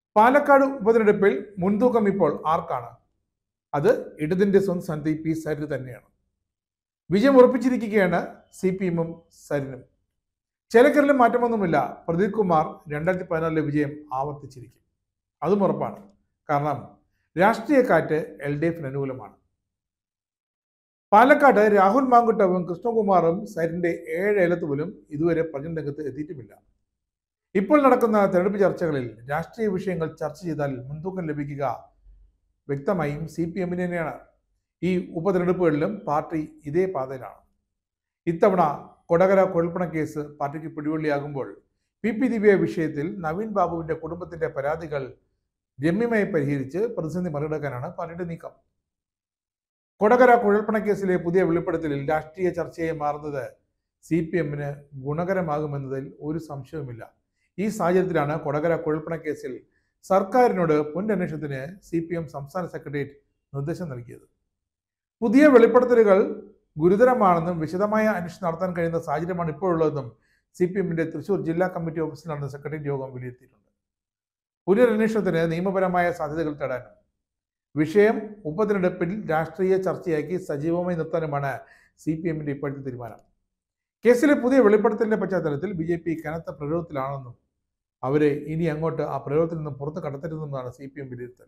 പാലക്കാട് ഉപതെരഞ്ഞെടുപ്പിൽ മുൻതൂക്കം ഇപ്പോൾ ആർക്കാണ് അത് ഇടതിന്റെ സ്വന്തം സ്ഥാനത്ത് പി സരിന് തന്നെയാണ് വിജയം ഉറപ്പിച്ചിരിക്കുകയാണ് സി പി എമ്മും സരിനും ചേലക്കരയിലും മാറ്റമൊന്നുമില്ല പ്രദീപ് കുമാർ രണ്ടായിരത്തി പതിനാലിലെ വിജയം ആവർത്തിച്ചിരിക്കും അതും ഉറപ്പാണ് കാരണം രാഷ്ട്രീയ കാറ്റ് എൽ ഡി എഫിന് അനുകൂലമാണ് പാലക്കാട് രാഹുൽ മാങ്കുട്ടവും കൃഷ്ണകുമാറും സരിന്റെ ഏഴ് ഏലത്ത് പോലും ഇതുവരെ പ്രചരണ രംഗത്ത് എത്തിയിട്ടുമില്ല ഇപ്പോൾ നടക്കുന്ന തെരഞ്ഞെടുപ്പ് ചർച്ചകളിൽ രാഷ്ട്രീയ വിഷയങ്ങൾ ചർച്ച ചെയ്താൽ മുൻതൂക്കം ലഭിക്കുക വ്യക്തമായും സി പി എമ്മിന് തന്നെയാണ് ഈ ഉപതെരഞ്ഞെടുപ്പുകളിലും പാർട്ടി ഇതേ പാതയിലാണ് ഇത്തവണ കൊടകര കുഴൽപ്പണ കേസ് പാർട്ടിക്ക് പിടിവള്ളിയാകുമ്പോൾ പി പി ദിവ്യ വിഷയത്തിൽ നവീൻ ബാബുവിന്റെ കുടുംബത്തിന്റെ പരാതികൾ രമ്യമായി പരിഹരിച്ച് പ്രതിസന്ധി മറികടക്കാനാണ് പാർട്ടിയുടെ നീക്കം കൊടകര കുഴൽപ്പണ കേസിലെ പുതിയ വെളിപ്പെടുത്തലിൽ രാഷ്ട്രീയ ചർച്ചയായി മാറുന്നത് സി പി എമ്മിന് ഗുണകരമാകുമെന്നതിൽ ഒരു സംശയവുമില്ല ഈ സാഹചര്യത്തിലാണ് കൊടകര കുഴൽപ്പണ കേസിൽ സർക്കാരിനോട് പുനരന്വേഷണത്തിന് സി പി എം സംസ്ഥാന സെക്രട്ടേറിയറ്റ് നിർദ്ദേശം നൽകിയത് പുതിയ വെളിപ്പെടുത്തലുകൾ ഗുരുതരമാണെന്നും വിശദമായ അന്വേഷണം നടത്താൻ കഴിയുന്ന സാഹചര്യമാണ് ഇപ്പോഴുള്ളതെന്നും സി പി എമ്മിന്റെ തൃശൂർ ജില്ലാ കമ്മിറ്റി ഓഫീസിൽ നടന്ന സെക്രട്ടേറിയറ്റ് യോഗം വിലയിരുത്തിയിട്ടുണ്ട് പുനരന്വേഷണത്തിന് നിയമപരമായ സാധ്യതകൾ തേടാനും വിഷയം ഉപതെരഞ്ഞെടുപ്പിൽ രാഷ്ട്രീയ ചർച്ചയാക്കി സജീവമായി നിർത്താനുമാണ് സി പി എമ്മിന്റെ ഇപ്പോഴത്തെ തീരുമാനം കേസിലെ പുതിയ വെളിപ്പെടുത്തലിന്റെ പശ്ചാത്തലത്തിൽ ബി ജെ പി കനത്ത പ്രയോഗത്തിലാണെന്നും അവരെ ഇനി അങ്ങോട്ട് ആ പ്രയോഗത്തിൽ നിന്നും പുറത്ത് കടത്തരുതെന്നാണ് സി പി എം വിലയിരുത്തൽ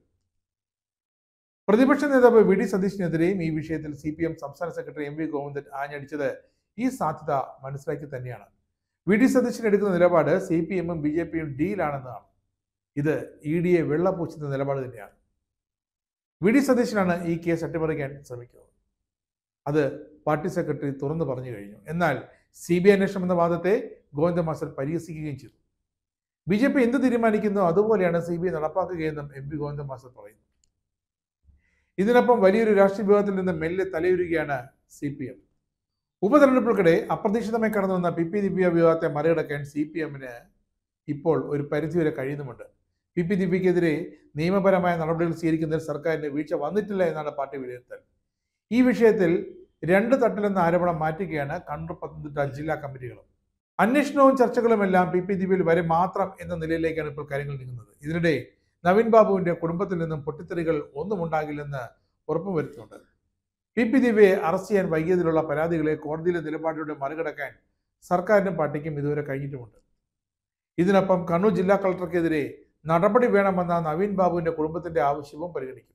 പ്രതിപക്ഷ നേതാവ് വി ഡി സതീഷിനെതിരെയും ഈ വിഷയത്തിൽ സി പി എം സംസ്ഥാന സെക്രട്ടറി എം വി ഗോവിന്ദൻ ആഞ്ഞടിച്ചത് ഈ സാധ്യത മനസ്സിലാക്കി തന്നെയാണ് വി ഡി സതീശൻ എടുക്കുന്ന നിലപാട് സി പി എമ്മും ബി ജെ പിയും ഡീലാണെന്നാണ് ഇത് ഇ ഡിയെ വെള്ളപൂച്ചുന്ന നിലപാട് തന്നെയാണ് വി ഡി സതീശനാണ് ഈ കേസ് അട്ടിമറിക്കാൻ ശ്രമിക്കുന്നത് അത് പാർട്ടി സെക്രട്ടറി തുറന്നു പറഞ്ഞു കഴിഞ്ഞു എന്നാൽ സി ബി ഐ അന്വേഷണം എന്ന വാദത്തെ ഗോവിന്ദ മാസ്റ്റർ പരിഹസിക്കുകയും ചെയ്തു ബി ജെ പി എന്ത് തീരുമാനിക്കുന്നു അതുപോലെയാണ് സി ബി ഐ നടപ്പാക്കുകയെന്നും എം പി ഗോവിന്ദ മാസ്റ്റർ പറയുന്നു ഇതിനൊപ്പം വലിയൊരു രാഷ്ട്രീയ വിഭാഗത്തിൽ നിന്ന് മെല്ലെ തലയുരുകയാണ് സി പി എം ഉപതെരഞ്ഞെടുപ്പിൽക്കിടെ അപ്രതീക്ഷിതമായി കടന്നു വന്ന പി പി ദിവ്യ വിവാദത്തെ മറികടക്കാൻ സി പി എമ്മിന് ഇപ്പോൾ ഒരു പരിധിവരെ കഴിയുന്നുമുണ്ട് പി പി ദിവ്യക്കെതിരെ നിയമപരമായ നടപടികൾ സ്വീകരിക്കുന്നതിൽ സർക്കാരിന് വീഴ്ച വന്നിട്ടില്ല എന്നാണ് പാർട്ടി വിലയിരുത്തൽ ഈ വിഷയത്തിൽ രണ്ട് തട്ടിലെന്ന ആരോപണം മാറ്റുകയാണ് കണ്ണൂർ പത്തനംതിട്ട ജില്ലാ കമ്മിറ്റികളും അന്വേഷണവും ചർച്ചകളുമെല്ലാം പി പി ദിവ്യയിൽ വരെ മാത്രം എന്ന നിലയിലേക്കാണ് ഇപ്പോൾ കാര്യങ്ങൾ നീങ്ങുന്നത് ഇതിനിടെ നവീൻ ബാബുവിന്റെ കുടുംബത്തിൽ നിന്നും പൊട്ടിത്തെറികൾ ഒന്നും ഉണ്ടാകില്ലെന്ന് ഉറപ്പുവരുത്തുന്നുണ്ട് പി പി ദിവ്യയെ അറസ്റ്റ് ചെയ്യാൻ വൈകിയതിലുള്ള പരാതികളെ കോടതിയിലെ നിലപാടിലൂടെ മറികടക്കാൻ സർക്കാരിനും പാർട്ടിക്കും ഇതുവരെ കഴിഞ്ഞിട്ടുമുണ്ട് ഇതിനൊപ്പം കണ്ണൂർ ജില്ലാ കളക്ടർക്കെതിരെ നടപടി വേണമെന്ന നവീൻ ബാബുവിന്റെ കുടുംബത്തിന്റെ ആവശ്യവും പരിഗണിക്കും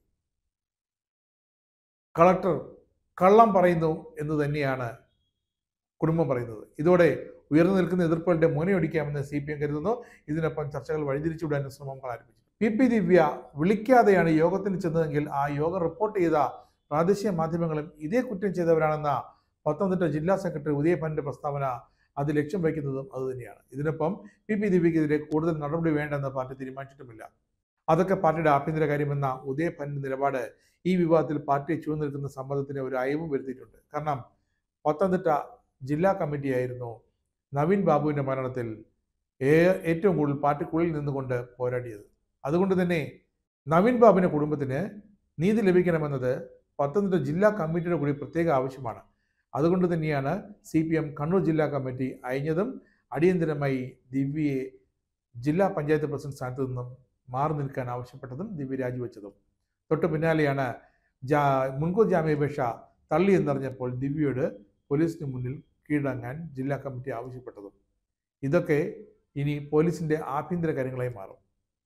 കളക്ടർ കള്ളം പറയുന്നു എന്ന് തന്നെയാണ് കുടുംബം പറയുന്നത് ഇതോടെ ഉയർന്നു നിൽക്കുന്ന എതിർപ്പുകളുടെ മുനയൊടിക്കാമെന്ന് സി പി എം കരുതുന്നു ഇതിനൊപ്പം ചർച്ചകൾ വഴിതിരിച്ചുവിടാൻ ശ്രമങ്ങൾ ആരംഭിച്ചു പി പി ദിവ്യ വിളിക്കാതെയാണ് യോഗത്തിന് ചെന്നതെങ്കിൽ ആ യോഗം റിപ്പോർട്ട് ചെയ്ത പ്രാദേശിക മാധ്യമങ്ങളും ഇതേ കുറ്റം ചെയ്തവരാണെന്ന പത്തനംതിട്ട ജില്ലാ സെക്രട്ടറി ഉദയഭന്റെ പ്രസ്താവന അത് ലക്ഷ്യം വയ്ക്കുന്നതും അതുതന്നെയാണ് ഇതിനൊപ്പം പി പി ദിവ്യക്കെതിരെ കൂടുതൽ നടപടി വേണ്ടെന്ന് പാർട്ടി തീരുമാനിച്ചിട്ടുമില്ല അതൊക്കെ പാർട്ടിയുടെ ആഭ്യന്തര കാര്യമെന്ന ഉദയഭന്റെ നിലപാട് ഈ വിവാദത്തിൽ പാർട്ടിയെ ചുവന്നിൽക്കുന്ന സമ്മതത്തിന് ഒരു അയവും വരുത്തിയിട്ടുണ്ട് കാരണം പത്തനംതിട്ട ജില്ലാ കമ്മിറ്റിയായിരുന്നു നവീൻ ബാബുവിന്റെ മരണത്തിൽ ഏ- ഏറ്റവും കൂടുതൽ പാർട്ടിക്കുള്ളിൽ നിന്നുകൊണ്ട് പോരാടിയത് അതുകൊണ്ട് തന്നെ നവീൻ ബാബുവിന്റെ കുടുംബത്തിന് നീതി ലഭിക്കണമെന്നത് പത്തനംതിട്ട ജില്ലാ കമ്മിറ്റിയുടെ കൂടി പ്രത്യേക ആവശ്യമാണ് അതുകൊണ്ട് തന്നെയാണ് സി പി എം കണ്ണൂർ ജില്ലാ കമ്മിറ്റി അയഞ്ഞതും അടിയന്തരമായി ദിവ്യയെ ജില്ലാ പഞ്ചായത്ത് പ്രസിഡന്റ് സ്ഥാനത്ത് നിന്നും മാറി നിൽക്കാൻ ആവശ്യപ്പെട്ടതും ദിവ്യ രാജിവെച്ചതും തൊട്ടു പിന്നാലെയാണ് ജാ മുൻകൂർ ജാമ്യാപേക്ഷ തള്ളിയെന്നറിഞ്ഞപ്പോൾ ദിവ്യയോട് പോലീസിന് മുന്നിൽ കീഴടങ്ങാൻ ജില്ലാ കമ്മിറ്റി ആവശ്യപ്പെട്ടതും ഇതൊക്കെ ഇനി പോലീസിന്റെ ആഭ്യന്തര കാര്യങ്ങളായി മാറും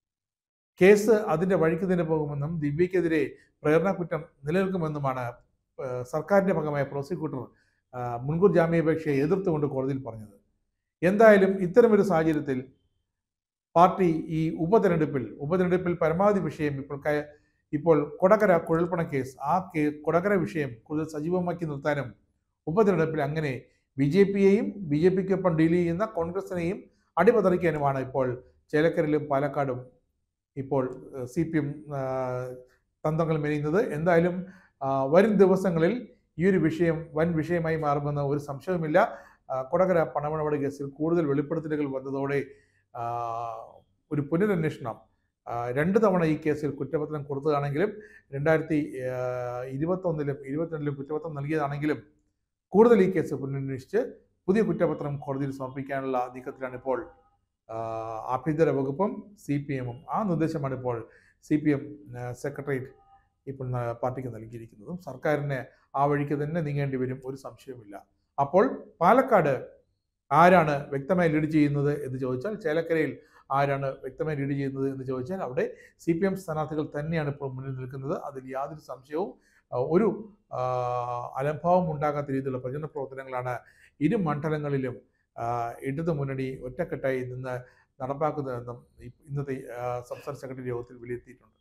കേസ് അതിന്റെ വഴിക്ക് തന്നെ പോകുമെന്നും ദിവ്യക്കെതിരെ പ്രേരണ കുറ്റം നിലനിൽക്കുമെന്നുമാണ് ഏഹ്, സർക്കാരിന്റെ ഭാഗമായ പ്രോസിക്യൂട്ടർ ആ, മുൻകൂർ ജാമ്യാപേക്ഷയെ എതിർത്തുകൊണ്ട് കോടതിയിൽ പറഞ്ഞത് എന്തായാലും ഇത്തരമൊരു സാഹചര്യത്തിൽ പാർട്ടി ഈ ഉപതെരഞ്ഞെടുപ്പിൽ ഉപതെരഞ്ഞെടുപ്പിൽ പരമാവധി വിഷയം ഇപ്പോൾ ക- ഇപ്പോൾ കൊടകര കുഴൽപ്പണ കേസ് ആ കേ കൊടകര വിഷയം കൂടുതൽ സജീവമാക്കി നിർത്താനും ഉപതെരഞ്ഞെടുപ്പിൽ അങ്ങനെ ബി ജെ പിയെയും ബി ജെ പിക്കൊപ്പം ഡീൽ ചെയ്യുന്ന കോൺഗ്രസിനെയും അടിപതറിക്കാനുമാണ് ഇപ്പോൾ ചേലക്കരയിലും പാലക്കാടും ഇപ്പോൾ സി പി എം തന്ത്രങ്ങൾ മെനയുന്നത് എന്തായാലും ആ, വരും ദിവസങ്ങളിൽ ഈ ഒരു വിഷയം വൻ വിഷയമായി മാറുമെന്ന് ഒരു സംശയവുമില്ല ആ, കൊടകര പണമിടപാട് കേസിൽ കൂടുതൽ വെളിപ്പെടുത്തലുകൾ വന്നതോടെ ആ, ഒരു പുനരന്വേഷണം ആ, രണ്ട് തവണ ഈ കേസിൽ കുറ്റപത്രം കൊടുത്തതാണെങ്കിലും രണ്ടായിരത്തി ഇരുപത്തൊന്നിലും ഇരുപത്തിരണ്ടിലും കുറ്റപത്രം നൽകിയതാണെങ്കിലും കൂടുതൽ ഈ കേസ് പുനരന്വേഷിച്ച് പുതിയ കുറ്റപത്രം കോടതിയിൽ സമർപ്പിക്കാനുള്ള നീക്കത്തിലാണ് ഇപ്പോൾ ആ, ആഭ്യന്തര വകുപ്പും സി പി എമ്മും ആ നിർദ്ദേശമാണ് ഇപ്പോൾ സി പി എം സെക്രട്ടേറിയറ്റ് ഇപ്പോൾ ന- പാർട്ടിക്ക് നൽകിയിരിക്കുന്നതും സർക്കാരിന് ആ വഴിക്ക് തന്നെ നീങ്ങേണ്ടി വരും ഒരു സംശയവുമില്ല അപ്പോൾ പാലക്കാട് ആരാണ് വ്യക്തമായി ലീഡ് ചെയ്യുന്നത് എന്ന് ചോദിച്ചാൽ ചേലക്കരയിൽ ആരാണ് വ്യക്തമായി ലീഡ് ചെയ്യുന്നത് എന്ന് ചോദിച്ചാൽ അവിടെ സി പി എം സ്ഥാനാർത്ഥികൾ തന്നെയാണ് ഇപ്പോൾ മുന്നിൽ നിൽക്കുന്നത് അതിൽ യാതൊരു സംശയവും ആ, ഒരു ആ, അലംഭാവം ഉണ്ടാകാത്ത രീതിയിലുള്ള പ്രചരണ പ്രവർത്തനങ്ങളാണ് ഇരു മണ്ഡലങ്ങളിലും ആ, ഇടതു മുന്നണി ഒറ്റക്കെട്ടായി നിന്ന് നടപ്പാക്കുന്നതെന്നും ഈ- ഇന്നത്തെ ആ, സംസ്ഥാന സെക്രട്ടറി യോഗത്തിൽ വിലയിരുത്തിയിട്ടുണ്ട്